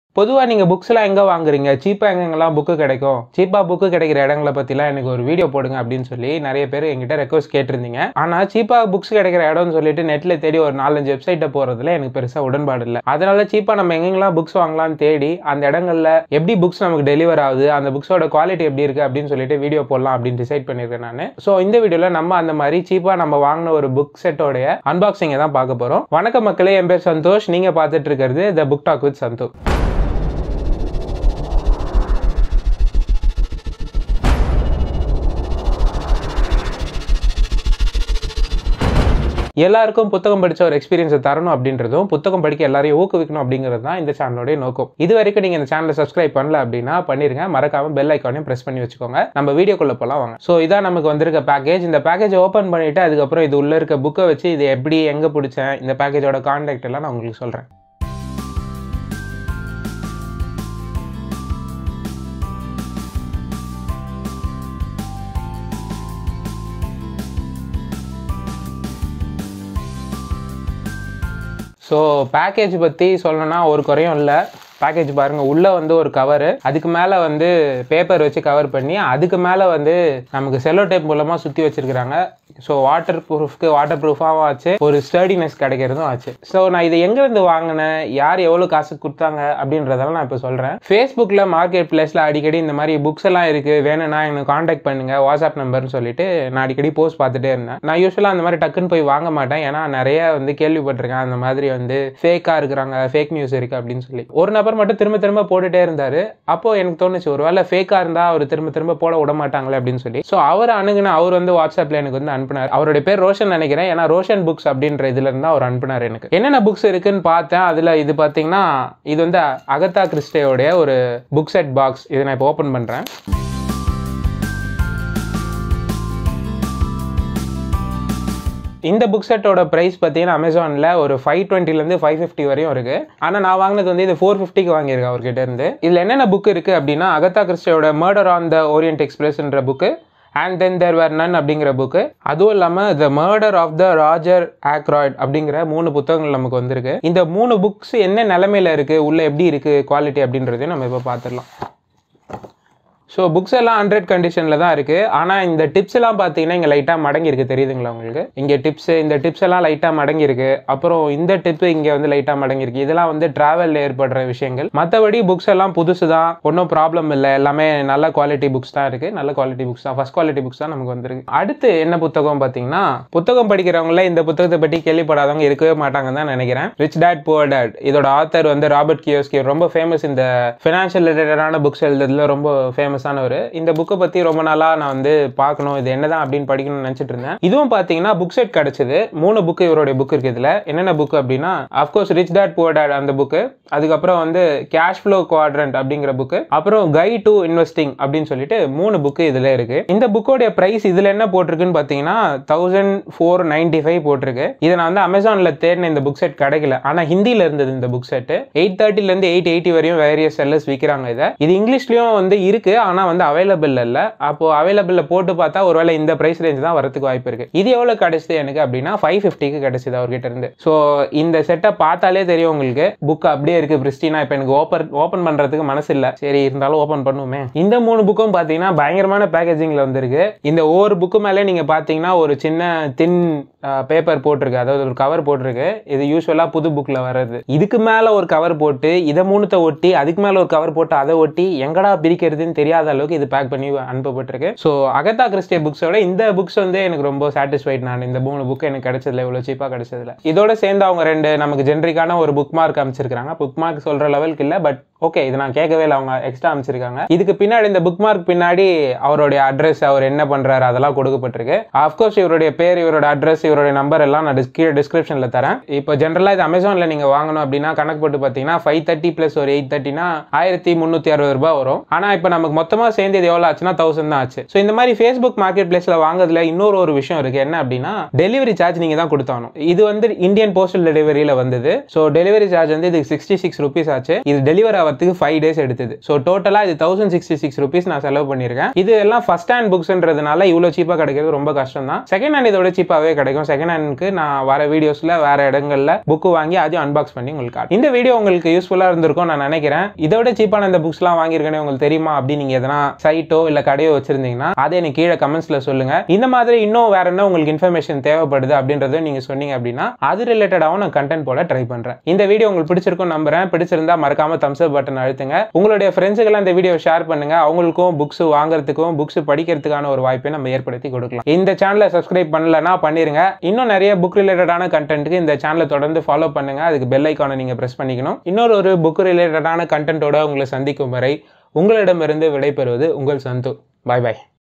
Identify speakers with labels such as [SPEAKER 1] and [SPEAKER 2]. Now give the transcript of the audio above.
[SPEAKER 1] பொதுவாக நீங்கள் புக்ஸ்லாம் எங்கே வாங்குறீங்க சீப்பாக எங்கெங்கெல்லாம் புக்கு கிடைக்கும் சீப்பாக புக்கு கிடைக்கிற இடங்களை பற்றிலாம் எனக்கு ஒரு வீடியோ போடுங்க அப்படின்னு சொல்லி நிறைய பேர் எங்கிட்ட ரெக்வஸ்ட் கேட்டிருந்தீங்க ஆனால் சீப்பாக புக்ஸ் கிடைக்கிற இடம்னு சொல்லிட்டு நெட்டில் தேடி ஒரு நாலஞ்சு வெப்சைட்டை போகிறதுல எனக்கு பெருசாக உடன்பாடு இல்லை அதனால சீப்பாக நம்ம எங்கெங்கெல்லாம் புக்ஸ் வாங்கலாம்னு தேடி அந்த இடங்கள்ல எப்படி புக்ஸ் நமக்கு டெலிவர் ஆகுது அந்த புக்ஸோட குவாலிட்டி எப்படி இருக்குது அப்படின்னு சொல்லிட்டு வீடியோ போடலாம் அப்படின்னு டிசைட் பண்ணியிருக்கேன் நான் ஸோ இந்த வீடியோவில் நம்ம அந்த மாதிரி சீப்பாக நம்ம வாங்கின ஒரு புக் செட்டோடைய அன்பாக்சிங்கை தான் பார்க்க போகிறோம் வணக்க மக்களே என் பேர் சந்தோஷ் நீங்கள் பார்த்துட்டு இருக்கிறது the book talk with Santhosh எல்லாருக்கும் புத்தகம் படிச்ச ஒரு எக்ஸ்பீரியன்ஸை தரணும் அப்படின்றதும் புத்தகம் படிக்க எல்லாரையும் ஊக்குவிக்கணும் அப்படிங்கிறது தான் இந்த சேனலோட நோக்கம் இது வரைக்கும் நீங்க இந்த சேனலை சப்ஸ்கிரைப் பண்ணல அப்படின்னா பண்ணிருங்க மறக்காம பெல் ஐக்கானையும் பிரஸ் பண்ணி வச்சுக்கோங்க நம்ம வீடியோக்குள்ள போலாம் வாங்க ஸோ இதான் நமக்கு வந்திருக்க பேக்கேஜ் இந்த பேக்கேஜ் ஓப்பன் பண்ணிட்டு அதுக்கப்புறம் இது உள்ள இருக்க புக்கை வச்சு இது எப்படி எங்க பிடிச்சேன் இந்த பேக்கேஜோட கான்டாக்ட் எல்லாம் நான் உங்களுக்கு சொல்றேன் ஸோ பேக்கேஜ் பற்றி சொல்லணும்னா ஒரு குறையும் இல்லை பேக்கேஜ் பாருங்கள் உள்ளே வந்து ஒரு கவரு அதுக்கு மேலே வந்து பேப்பர் வச்சு கவர் பண்ணி அதுக்கு மேலே வந்து நமக்கு செல்லோ டேப் மூலமாக சுற்றி வச்சிருக்கிறாங்க ஸோ வாட்டர் ப்ரூஃப்க்கு வாட்டர் ப்ரூஃபாகவும் ஆச்சு ஒரு ஸ்டர்டினஸ் கிடைக்கிறதும் ஆச்சு ஸோ நான் இதை எங்கேருந்து வாங்கினேன் யார் எவ்வளோ காசு கொடுத்தாங்க அப்படின்றதெல்லாம் நான் இப்போ சொல்கிறேன் ஃபேஸ்புக்கில் மார்க்கெட் பிளேஸில் அடிக்கடி இந்த மாதிரி புக்ஸ் எல்லாம் இருக்குது வேணும்னா எனக்கு காண்டாக்ட் பண்ணுங்க வாட்ஸ்அப் நம்பர்னு சொல்லிட்டு நான் அடிக்கடி போஸ்ட் பார்த்துட்டே இருந்தேன் நான் யூஸ்வலாக அந்த மாதிரி டக்குன்னு போய் வாங்க மாட்டேன் ஏன்னா நிறைய வந்து கேள்விப்பட்டிருக்கேன் அந்த மாதிரி வந்து ஃபேக்காக இருக்கிறாங்க ஃபேக் நியூஸ் இருக்குது அப்படின்னு சொல்லி ஒரு நபர் மட்டும் திரும்ப திரும்ப போட்டுட்டே இருந்தார் அப்போ எனக்கு தோணுச்சு ஒரு வேளை ஃபேக்காக இருந்தால் அவர் திரும்ப திரும்ப போட விட மாட்டாங்களே அப்படின்னு சொல்லி ஸோ அவர் அணுகுன அவர் வந்து வாட்ஸ்அப்பில் எனக்கு வந்து அனுப்பினார் அவருடைய பேர் ரோஷன் நினைக்கிறேன் ஏன்னா ரோஷன் புக்ஸ் அப்படின்ற இதுல இருந்தா அவர் அனுப்பினார் எனக்கு என்னென்ன புக்ஸ் இருக்குன்னு பார்த்தேன் அதுல இது பார்த்தீங்கன்னா இது வந்து அகத்தா கிறிஸ்டேயோடைய ஒரு புக் செட் பாக்ஸ் இதை நான் இப்போ ஓப்பன் பண்றேன் இந்த புக் செட்டோட ப்ரைஸ் பார்த்தீங்கன்னா அமேசானில் ஒரு ஃபைவ் டுவெண்ட்டிலேருந்து ஃபைவ் ஃபிஃப்டி வரையும் இருக்கு ஆனால் நான் வாங்கினது வந்து இது ஃபோர் ஃபிஃப்டிக்கு வாங்கியிருக்கேன் அவர்கிட்ட இருந்து இதில் என்னென்ன புக் இருக்குது அப்படின்னா அகத்தா கிறிஸ்டியோட மர்டர் ஆன் த ஓரியன்ட் எக்ஸ்பிரஸ்ன்ற book and then there were none அப்படிங்கிற புக்கு அதுவும் இல்லாமல் த மர்டர் ஆஃப் த ராஜர் ஆக்ராய்ட் அப்படிங்கிற மூணு புத்தகங்கள் நமக்கு வந்திருக்கு இந்த மூணு புக்ஸ் என்ன நிலமையில இருக்குது உள்ள எப்படி இருக்குது குவாலிட்டி அப்படின்றதையும் நம்ம இப்போ பார்த்துடலாம் ஸோ புக்ஸ் எல்லாம் ஹண்ட்ரட் கண்டிஷனில் தான் இருக்குது ஆனால் இந்த டிப்ஸ் எல்லாம் பார்த்தீங்கன்னா இங்கே லைட்டாக மடங்கியிருக்கு தெரியுதுங்களா உங்களுக்கு இங்கே டிப்ஸ் இந்த டிப்ஸ் எல்லாம் லைட்டாக மடங்கியிருக்கு அப்புறம் இந்த டிப்பு இங்கே வந்து லைட்டாக மடங்கியிருக்கு இதெல்லாம் வந்து ட்ராவலில் ஏற்படுற விஷயங்கள் மற்றபடி புக்ஸ் எல்லாம் புதுசு தான் ஒன்றும் ப்ராப்ளம் இல்லை எல்லாமே நல்ல குவாலிட்டி புக்ஸ் தான் இருக்குது நல்ல குவாலிட்டி புக்ஸ் தான் ஃபஸ்ட் குவாலிட்டி புக்ஸ் தான் நமக்கு வந்திருக்கு அடுத்து என்ன புத்தகம் பார்த்தீங்கன்னா புத்தகம் படிக்கிறவங்கள இந்த புத்தகத்தை பற்றி கேள்விப்படாதவங்க இருக்கவே மாட்டாங்கன்னு தான் நினைக்கிறேன் ரிச் டேட் புவர் டேட் இதோட ஆத்தர் வந்து ராபர்ட் கியோஸ்கி ரொம்ப ஃபேமஸ் இந்த ஃபினான்ஷியல் ரிலேட்டடான புக்ஸ் எழுதுறதுல ரொம்ப ஃபேமஸ் ஃபேமஸானவர் இந்த புக்கை பற்றி ரொம்ப நாளாக நான் வந்து பார்க்கணும் இது என்னதான் அப்படின்னு படிக்கணும்னு நினச்சிட்டு இருந்தேன் இதுவும் பார்த்தீங்கன்னா புக் செட் கிடச்சிது மூணு புக்கு இவருடைய புக் இருக்குது இதில் என்னென்ன புக் அப்படின்னா of course rich dad poor dad அந்த புக்கு அதுக்கப்புறம் வந்து கேஷ் ஃப்ளோ குவாட்ரண்ட் அப்படிங்கிற புக்கு அப்புறம் கை டு இன்வெஸ்டிங் அப்படின்னு சொல்லிட்டு மூணு புக்கு இதில் இருக்கு இந்த புக்கோடைய ப்ரைஸ் இதில் என்ன போட்டிருக்குன்னு பார்த்தீங்கன்னா தௌசண்ட் ஃபோர் நைன்டி ஃபைவ் போட்டிருக்கு இதை நான் வந்து அமேசானில் தேடின இந்த புக் செட் கிடைக்கல ஆனால் ஹிந்தியில் இருந்தது இந்த புக் செட்டு எயிட் தேர்ட்டிலேருந்து எயிட் எயிட்டி வரையும் வேரியஸ் செல்லர்ஸ் விற்கிறாங்க இதை இது இங்கிலீஷ்லேயும் வந்து இருக்கு ஆனால் வந்து அவைலபிள் இல்லை அப்போ அவைலபிளில் போட்டு பார்த்தா ஒருவேளை இந்த ப்ரைஸ் ரேஞ்ச் தான் வரதுக்கு வாய்ப்பு இருக்கு இது எவ்வளோ கிடைச்சது எனக்கு அப்படின்னா ஃபைவ் ஃபிஃப்டிக்கு கிடைச்சது அவர்கிட்ட இருந்து ஸோ இந்த செட்டை பார்த்தாலே தெரியும் உங்களுக்கு புக் அப்படியே இருக்கு பிரிஸ்டினா இப்போ எனக்கு ஓப்பன் ஓப்பன் பண்ணுறதுக்கு மனசு இல்லை சரி இருந்தாலும் ஓப்பன் பண்ணுவோமே இந்த மூணு புக்கும் பார்த்தீங்கன்னா பயங்கரமான பேக்கேஜிங்கில் வந்திருக்கு இந்த ஒவ்வொரு புக்கு மேலே நீங்கள் பார்த்தீங்கன்னா ஒரு சின்ன தின் பேப்பர் போட்டிருக்கு அதாவது ஒரு கவர் போட்டிருக்கு இது யூஸ்வலாக புது புக்கில் வர்றது இதுக்கு மேலே ஒரு கவர் போட்டு இதை மூணுத்தை ஒட்டி அதுக்கு மேலே ஒரு கவர் போட்டு அதை ஒட்டி எங்கடா பிரிக்கிறதுன்னு தெரியாத அளவுக்கு இது பேக் பண்ணி அனுப்பப்பட்டிருக்கு ஸோ அகத்தா கிறிஸ்டிய புக்ஸோட இந்த புக்ஸ் வந்து எனக்கு ரொம்ப சாட்டிஸ்ஃபைட் நான் இந்த மூணு புக் எனக்கு கிடைச்சதுல இவ்வளோ சீப்பாக கிடைச்சதுல இதோட சேர்ந்து அவங்க ரெண்டு நமக்கு ஜென்ரிக்கான ஒரு புக் மார்க் அமைச்சிருக்காங்க புக் மார்க் சொல்கிற லெவலுக்கு இல்லை பட் ஓகே இது நான் கேட்கவே இல்லை அவங்க எக்ஸ்ட்ரா அமைச்சிருக்காங்க இதுக்கு பின்னாடி இந்த புக் மார்க் பின்னாடி அவருடைய அட்ரஸ் அவர் என்ன பண்றாரு அதெல்லாம் கொடுக்கப்பட்டிருக்கு அஃப்கோர்ஸ் இவருடைய பேர் இவரோட அட்ரஸ் இவருடைய நம்பர் எல்லாம் நான் கீழே டிஸ்கிரிப்ஷன்ல தரேன் இப்போ ஜென்ரலாக இது அமேசான்ல நீங்க வாங்கணும் அப்படின்னா கணக்கு போட்டு பார்த்தீங்கன்னா ஃபைவ் தேர்ட்டி பிளஸ் ஒரு எயிட் தேர்ட்டினா ஆயிரத்தி முந்நூற்றி அறுபது ரூபாய் வரும் ஆனால் இப்போ நமக்கு மொத்தமாக சேர்ந்து இது எவ்வளோ ஆச்சுன்னா தௌசண்ட் தான் ஆச்சு ஸோ இந்த மாதிரி ஃபேஸ்புக் மார்க்கெட் பிளேஸ்ல வாங்குறதுல இன்னொரு ஒரு விஷயம் இருக்கு என்ன அப்படின்னா டெலிவரி சார்ஜ் நீங்க தான் கொடுத்தாகணும் இது வந்து இந்தியன் போஸ்டல் டெலிவரியில வந்தது ஸோ டெலிவரி சார்ஜ் வந்து இதுக்கு சிக்ஸ்டி சிக்ஸ் ருபீஸ் ஆச்சு இது டெலிவரி ஆக ஆகிறதுக்கு ஃபைவ் டேஸ் எடுத்தது ஸோ டோட்டலாக இது தௌசண்ட் சிக்ஸ்டி சிக்ஸ் ருபீஸ் நான் செலவு பண்ணியிருக்கேன் இது எல்லாம் ஃபர்ஸ்ட் ஹேண்ட் புக்ஸ்ன்றதுனால இவ்வளோ சீப்பாக கிடைக்கிறது ரொம்ப கஷ்டம் தான் செகண்ட் ஹேண்ட் இதோட சீப்பாகவே கிடைக்கும் செகண்ட் ஹேண்டுக்கு நான் வர வீடியோஸில் வேற இடங்கள்ல புக்கு வாங்கி அதையும் அன்பாக்ஸ் பண்ணி உங்களுக்கு காட்டுறேன். இந்த வீடியோ உங்களுக்கு யூஸ்ஃபுல்லாக இருந்திருக்கும் நான் நினைக்கிறேன் இதோட சீப்பான இந்த புக்ஸ்லாம் வாங்கியிருக்கேனே உங்களுக்கு தெரியுமா அப்படின்னு நீங்கள் எதனா சைட்டோ இல்லை கடையோ வச்சிருந்தீங்கன்னா அதை எனக்கு கீழே கமெண்ட்ஸில் சொல்லுங்க இந்த மாதிரி இன்னும் வேற என்ன உங்களுக்கு இன்ஃபர்மேஷன் தேவைப்படுது அப்படின்றத நீங்கள் சொன்னீங்க அப்படின்னா அது ரிலேட்டடாகவும் நான் கண்டென்ட் போட ட்ரை பண்ணுறேன் இந்த வீடியோ உங்களுக்கு பிடிச்சிருக்கும் நம்புறேன் பிடிச்சிருந்தா மறக்காம தம்ஸ் அப் பட்டன் அழுத்துங்க உங்களுடைய ஃப்ரெண்ட்ஸுக்கெல்லாம் இந்த வீடியோ ஷேர் பண்ணுங்க அவங்களுக்கும் புக்ஸ் வாங்குறதுக்கும் புக்ஸ் படிக்கிறதுக்கான ஒரு வாய்ப்பை நம்ம ஏற்படுத்தி கொடுக்கலாம் இந்த சேனலை சப்ஸ்கிரைப் பண்ணலன்னா பண்ணிருங்க இன்னும் நிறைய புக் ரிலேட்டடான கண்டென்ட்டுக்கு இந்த சேனலை தொடர்ந்து ஃபாலோ பண்ணுங்க அதுக்கு பெல் ஐக்கானை நீங்க பிரஸ் பண்ணிக்கணும் இன்னொரு ஒரு புக் ரிலேட்டடான கண்டென்ட்டோட உங்களை சந்திக்கும் வரை உங்களிடமிருந்து விடைபெறுவது உங்கள் சந்து பாய் பாய்